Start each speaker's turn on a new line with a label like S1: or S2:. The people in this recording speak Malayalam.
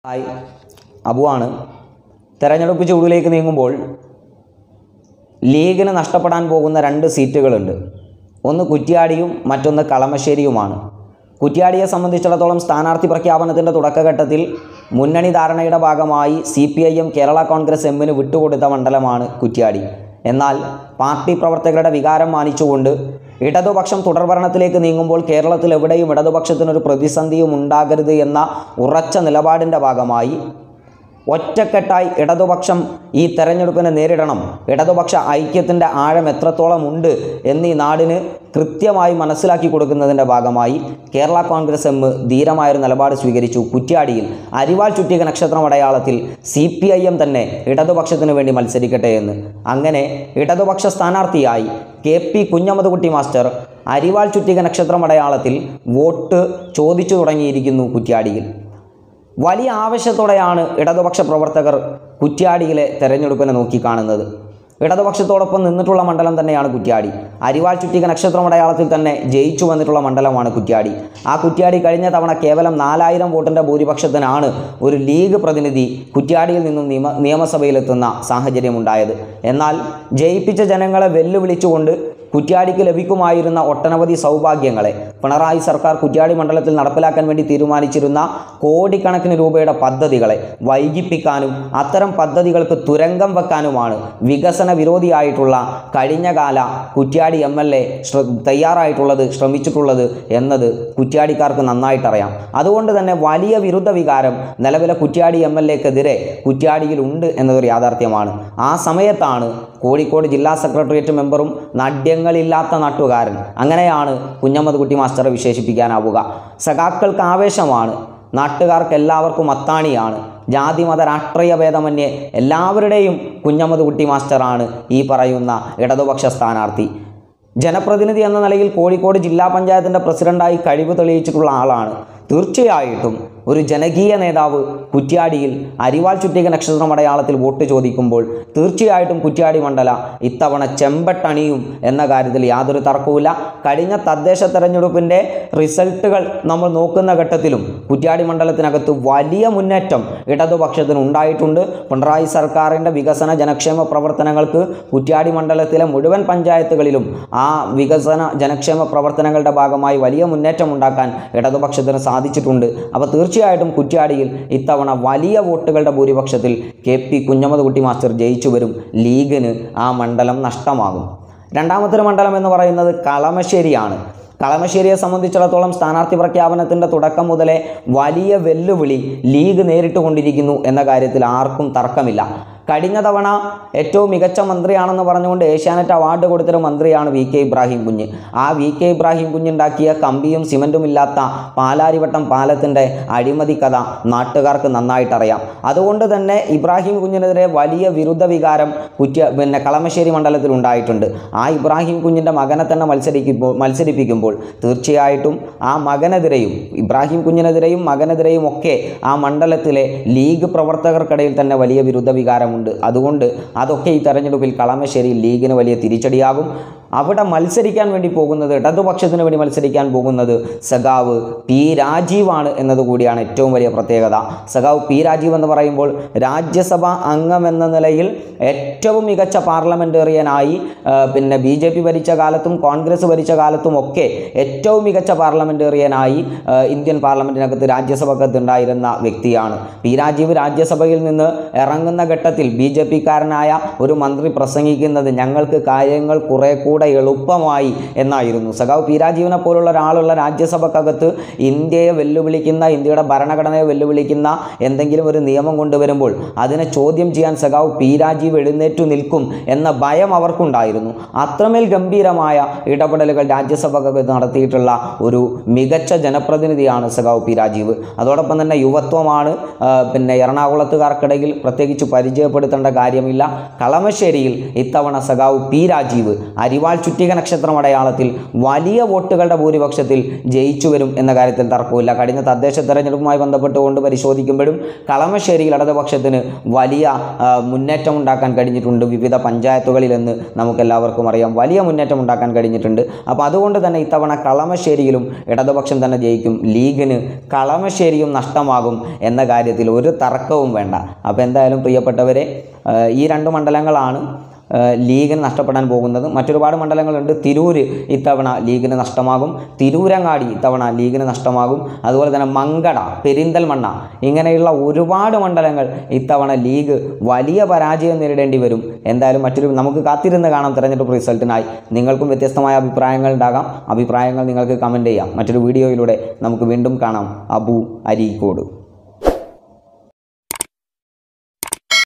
S1: ഹായ് അബുവാണ് തെരഞ്ഞെടുപ്പ് ചൂടിലേക്ക് നീങ്ങുമ്പോൾ ലീഗിന് നഷ്ടപ്പെടാൻ പോകുന്ന രണ്ട് സീറ്റുകളുണ്ട് ഒന്ന് കുറ്റ്യാടിയും മറ്റൊന്ന് കളമശ്ശേരിയുമാണ് കുറ്റ്യാടിയെ സംബന്ധിച്ചിടത്തോളം സ്ഥാനാർത്ഥി പ്രഖ്യാപനത്തിൻ്റെ തുടക്കഘട്ടത്തിൽ മുന്നണി ധാരണയുടെ ഭാഗമായി C P I M Kerala Congress എമ്മിന് വിട്ടുകൊടുത്ത മണ്ഡലമാണ് കുറ്റ്യാടി എന്നാൽ പാർട്ടി പ്രവർത്തകരുടെ വികാരം മാനിച്ചുകൊണ്ട് ഇടതുപക്ഷം തുടർഭരണത്തിലേക്ക് നീങ്ങുമ്പോൾ കേരളത്തിൽ എവിടെയും ഇടതുപക്ഷത്തിനൊരു പ്രതിസന്ധിയും ഉണ്ടാകരുത് എന്ന ഉറച്ച നിലപാടിൻ്റെ ഭാഗമായി ഒറ്റക്കെട്ടായി ഇടതുപക്ഷം ഈ തെരഞ്ഞെടുപ്പിനെ നേരിടണം ഇടതുപക്ഷ ഐക്യത്തിൻ്റെ ആഴം എത്രത്തോളം ഉണ്ട് എന്നീ നാടിന് കൃത്യമായി മനസ്സിലാക്കി കൊടുക്കുന്നതിൻ്റെ ഭാഗമായി കേരള കോൺഗ്രസ് എം ധീരമായൊരു നിലപാട് സ്വീകരിച്ചു കുറ്റ്യാടിയിൽ അരിവാൾ ചുറ്റിക നക്ഷത്രം അടയാളത്തിൽ സി പി ഐ എം തന്നെ ഇടതുപക്ഷത്തിന് വേണ്ടി മത്സരിക്കട്ടെ എന്ന് അങ്ങനെ ഇടതുപക്ഷ സ്ഥാനാർത്ഥിയായി കെ പി കുഞ്ഞമ്മദ്കുട്ടി മാസ്റ്റർ അരിവാൾ ചുറ്റിക നക്ഷത്രം അടയാളത്തിൽ വോട്ട് ചോദിച്ചു തുടങ്ങിയിരിക്കുന്നു കുറ്റ്യാടിയിൽ വലിയ ആവശ്യത്തോടെയാണ് ഇടതുപക്ഷ പ്രവർത്തകർ കുറ്റ്യാടിയിലെ തെരഞ്ഞെടുപ്പിനെ നോക്കിക്കാണുന്നത് ഇടതുപക്ഷത്തോടൊപ്പം നിന്നിട്ടുള്ള മണ്ഡലം തന്നെയാണ് കുറ്റ്യാടി അരിവാൾ ചുറ്റിക നക്ഷത്രം അടയാളത്തിൽ തന്നെ ജയിച്ചു വന്നിട്ടുള്ള മണ്ഡലമാണ് കുറ്റ്യാടി ആ കുറ്റ്യാടി കഴിഞ്ഞ തവണ കേവലം നാലായിരം വോട്ടിൻ്റെ ഭൂരിപക്ഷത്തിനാണ് ഒരു ലീഗ് പ്രതിനിധി കുറ്റ്യാടിയിൽ നിന്നും നിയമ നിയമസഭയിലെത്തുന്ന സാഹചര്യമുണ്ടായത് എന്നാൽ ജയിപ്പിച്ച ജനങ്ങളെ വെല്ലുവിളിച്ചുകൊണ്ട് കുറ്റ്യാടിക്ക് ലഭിക്കുമായിരുന്ന ഒട്ടനവധി സൗഭാഗ്യങ്ങളെ പിണറായി സർക്കാർ കുറ്റ്യാടി മണ്ഡലത്തിൽ നടപ്പിലാക്കാൻ വേണ്ടി തീരുമാനിച്ചിരുന്ന കോടിക്കണക്കിന് രൂപയുടെ പദ്ധതികളെ വൈകിപ്പിക്കാനും അത്തരം പദ്ധതികൾക്ക് തുരങ്കം വെക്കാനുമാണ് വികസന വിരോധിയായിട്ടുള്ള കഴിഞ്ഞകാല കുറ്റ്യാടി എം എൽ എ തയ്യാറായിട്ടുള്ളത് ശ്രമിച്ചിട്ടുള്ളത് എന്നത് കുറ്റ്യാടിക്കാർക്ക് നന്നായിട്ടറിയാം അതുകൊണ്ട് തന്നെ വലിയ വിരുദ്ധ വികാരം നിലവിലെ കുറ്റ്യാടി എം എൽ എക്കെതിരെ കുറ്റ്യാടിയിലുണ്ട് എന്നതൊരു യാഥാർത്ഥ്യമാണ് ആ സമയത്താണ് കോഴിക്കോട് ജില്ലാ സെക്രട്ടേറിയറ്റ് മെമ്പറും നട്യങ്ങളില്ലാത്ത നാട്ടുകാരൻ അങ്ങനെയാണ് കുഞ്ഞമ്മദ്കുട്ടി മാസ്റ്ററെ വിശേഷിപ്പിക്കാനാവുക സഖാക്കൾക്ക് ആവേശമാണ് നാട്ടുകാർക്ക് എല്ലാവർക്കും അത്താണിയാണ് ജാതി മത രാഷ്ട്രീയ ഭേദമന്യേ എല്ലാവരുടെയും കുഞ്ഞമ്മദ്കുട്ടി മാസ്റ്ററാണ് ഈ പറയുന്ന ഇടതുപക്ഷ സ്ഥാനാർത്ഥി ജനപ്രതിനിധി എന്ന നിലയിൽ കോഴിക്കോട് ജില്ലാ പഞ്ചായത്തിൻ്റെ പ്രസിഡന്റായി കഴിവ് തെളിയിച്ചിട്ടുള്ള ആളാണ് തീർച്ചയായിട്ടും ഒരു ജനകീയ നേതാവ് കുറ്റ്യാടിയിൽ അരിവാൾ ചുറ്റിക നക്ഷത്രം അടയാളത്തിൽ വോട്ട് ചോദിക്കുമ്പോൾ തീർച്ചയായിട്ടും കുറ്റ്യാടി മണ്ഡല ഇത്തവണ ചെമ്പട്ടണിയും എന്ന കാര്യത്തിൽ യാതൊരു തർക്കവുമില്ല കഴിഞ്ഞ തദ്ദേശ തെരഞ്ഞെടുപ്പിൻ്റെ റിസൾട്ടുകൾ നമ്മൾ നോക്കുന്ന ഘട്ടത്തിലും കുറ്റ്യാടി മണ്ഡലത്തിനകത്ത് വലിയ മുന്നേറ്റം ഇടതുപക്ഷത്തിന് ഉണ്ടായിട്ടുണ്ട് പിണറായി സർക്കാരിൻ്റെ വികസന ജനക്ഷേമ പ്രവർത്തനങ്ങൾക്ക് കുറ്റ്യാടി മണ്ഡലത്തിലെ മുഴുവൻ പഞ്ചായത്തുകളിലും ആ വികസന ജനക്ഷേമ പ്രവർത്തനങ്ങളുടെ ഭാഗമായി വലിയ മുന്നേറ്റം ഉണ്ടാക്കാൻ ഇടതുപക്ഷത്തിന് സാധിച്ചിട്ടുണ്ട് അപ്പോൾ തീർച്ചയായിട്ടും കുറ്റ്യാടിയിൽ ഇത്തവണ വലിയ വോട്ടുകളുടെ ഭൂരിപക്ഷത്തിൽ കെ പി കുഞ്ഞമ്മദ്കുട്ടി മാസ്റ്റർ ജയിച്ചു വരും ലീഗിന് ആ മണ്ഡലം നഷ്ടമാകും രണ്ടാമത്തെ ഒരു മണ്ഡലം എന്ന് പറയുന്നത് കളമശ്ശേരിയാണ് കളമശ്ശേരിയെ സംബന്ധിച്ചിടത്തോളം സ്ഥാനാർത്ഥി പ്രഖ്യാപനത്തിൻ്റെ തുടക്കം മുതലേ വലിയ വെല്ലുവിളി ലീഗ് നേരിട്ട് കൊണ്ടിരിക്കുന്നു എന്ന കാര്യത്തിൽ ആർക്കും തർക്കമില്ല കഴിഞ്ഞ തവണ ഏറ്റവും മികച്ച മന്ത്രിയാണെന്ന് പറഞ്ഞുകൊണ്ട് ഏഷ്യാനെറ്റ് അവാർഡ് കൊടുത്തൊരു മന്ത്രിയാണ് വി കെ ഇബ്രാഹിം കുഞ്ഞ് ആ വി കെ ഇബ്രാഹിം കുഞ്ഞുണ്ടാക്കിയ കമ്പിയും സിമൻറ്റും ഇല്ലാത്ത പാലാരിവട്ടം പാലത്തിൻ്റെ അഴിമതി കഥ നാട്ടുകാർക്ക് നന്നായിട്ടറിയാം അതുകൊണ്ട് തന്നെ ഇബ്രാഹിം കുഞ്ഞിനെതിരെ വലിയ വിരുദ്ധ വികാരം കുറ്റ പിന്നെ കളമശ്ശേരി മണ്ഡലത്തിൽ ഉണ്ടായിട്ടുണ്ട് ആ ഇബ്രാഹിം കുഞ്ഞിൻ്റെ മകനെ തന്നെ മത്സരിക്കുമ്പോൾ മത്സരിപ്പിക്കുമ്പോൾ തീർച്ചയായിട്ടും ആ മകനെതിരെയും ഇബ്രാഹിം കുഞ്ഞിനെതിരെയും മകനെതിരെയും ഒക്കെ ആ മണ്ഡലത്തിലെ ലീഗ് പ്രവർത്തകർക്കിടയിൽ തന്നെ വലിയ വിരുദ്ധ വികാരമുണ്ട് അതുകൊണ്ട് അതൊക്കെ ഈ തെരഞ്ഞെടുപ്പിൽ കളമശ്ശേരി ലീഗിന് വലിയ തിരിച്ചടിയാകും അവിടെ മത്സരിക്കാൻ വേണ്ടി പോകുന്നത് ഇടതുപക്ഷത്തിന് വേണ്ടി മത്സരിക്കാൻ പോകുന്നത് സഖാവ് പി രാജീവാണ് എന്നതുകൂടിയാണ് ഏറ്റവും വലിയ പ്രത്യേകത സഖാവ് പി രാജീവ് എന്ന് പറയുമ്പോൾ രാജ്യസഭ അംഗം എന്ന നിലയിൽ ഏറ്റവും മികച്ച പാർലമെൻറ്റേറിയനായി ആ, പിന്നെ ബി ജെ പി ഭരിച്ച കാലത്തും കോൺഗ്രസ് ഭരിച്ച കാലത്തും ഒക്കെ ഏറ്റവും മികച്ച പാർലമെൻറ്റേറിയനായി ആ, ഇന്ത്യൻ പാർലമെൻറ്റിനകത്ത് രാജ്യസഭക്കകത്ത് ഉണ്ടായിരുന്ന വ്യക്തിയാണ് പി രാജീവ് രാജ്യസഭയിൽ നിന്ന് ഇറങ്ങുന്ന ഘട്ടത്തിൽ ബി ജെ പിക്കാരനായ ഒരു മന്ത്രി പ്രസംഗിക്കുന്നത് ഞങ്ങൾക്ക് കാര്യങ്ങൾ കുറെ കൂടെ എളുപ്പമായി എന്നായിരുന്നു സഖാവ് പി രാജീവിനെ പോലുള്ള ഒരാളുള്ള രാജ്യസഭക്കകത്ത് ഇന്ത്യയെ വെല്ലുവിളിക്കുന്ന ഇന്ത്യയുടെ ഭരണഘടനയെ വെല്ലുവിളിക്കുന്ന എന്തെങ്കിലും ഒരു നിയമം കൊണ്ടുവരുമ്പോൾ അതിനെ ചോദ്യം ചെയ്യാൻ സഖാവ് പി രാജീവ് എഴുന്നേറ്റു നിൽക്കും എന്ന ഭയം അവർക്കുണ്ടായിരുന്നു അത്രമേൽ ഗംഭീരമായ ഇടപെടലുകൾ രാജ്യസഭക്കകത്ത് നടത്തിയിട്ടുള്ള ഒരു മികച്ച ജനപ്രതിനിധിയാണ് സഖാവ് പി രാജീവ് അതോടൊപ്പം തന്നെ യുവത്വമാണ് ആ, പിന്നെ എറണാകുളത്തുകാർക്കിടയിൽ പ്രത്യേകിച്ച് പരിചയപ്പെടുത്തേണ്ട കാര്യമില്ല കളമശ്ശേരിയിൽ ഇത്തവണ സഖാവ് പി രാജീവ് അരിവാൾ ചുറ്റിക നക്ഷത്രം അടയാളത്തിൽ വലിയ വോട്ടുകളുടെ ഭൂരിപക്ഷത്തിൽ ജയിച്ചു വരും എന്ന കാര്യത്തിൽ തർക്കമില്ല കഴിഞ്ഞ തദ്ദേശ തെരഞ്ഞെടുപ്പുമായി ബന്ധപ്പെട്ടുകൊണ്ട് പരിശോധിക്കുമ്പോഴും കളമശ്ശേരിയിൽ ഇടതുപക്ഷത്തിന് വലിയ ആ, മുന്നേറ്റം ഉണ്ടാക്കാൻ കഴിഞ്ഞിട്ടുണ്ട് വിവിധ പഞ്ചായത്തുകളിലെന്ന് നമുക്കെല്ലാവർക്കും അറിയാം വലിയ മുന്നേറ്റം ഉണ്ടാക്കാൻ കഴിഞ്ഞിട്ടുണ്ട് അപ്പോൾ അതുകൊണ്ട് തന്നെ ഇത്തവണ കളമശ്ശേരിയിലും ഇടതുപക്ഷം തന്നെ ജയിക്കും ലീഗിന് കളമശ്ശേരിയും നഷ്ടമാകും എന്ന കാര്യം കാര്യത്തിൽ ഒരു തർക്കവും വേണ്ട അപ്പോൾ എന്തായാലും പ്രിയപ്പെട്ടവരെ ഏഹ് ഈ രണ്ട് മണ്ഡലങ്ങളാണ് ഏഹ് ലീഗിന് നഷ്ടപ്പെടാൻ പോകുന്നത് മറ്റൊരുപാട് മണ്ഡലങ്ങളുണ്ട് തിരൂർ ഇത്തവണ ലീഗിന് നഷ്ടമാകും തിരൂരങ്ങാടി ഇത്തവണ ലീഗിന് നഷ്ടമാകും അതുപോലെ തന്നെ മങ്കട പെരിന്തൽമണ്ണ ഇങ്ങനെയുള്ള ഒരുപാട് മണ്ഡലങ്ങൾ ഇത്തവണ ലീഗ് വലിയ പരാജയം നേരിടേണ്ടി വരും എന്തായാലും മറ്റൊരു നമുക്ക് കാത്തിരുന്ന് കാണാം തെരഞ്ഞെടുപ്പ് റിസൾട്ടിനായി നിങ്ങൾക്കും വ്യത്യസ്തമായ അഭിപ്രായങ്ങൾ ഉണ്ടാകാം അഭിപ്രായങ്ങൾ നിങ്ങൾക്ക് കമൻറ്റ് ചെയ്യാം മറ്റൊരു വീഡിയോയിലൂടെ നമുക്ക് വീണ്ടും കാണാം അബു അരീക്കോട്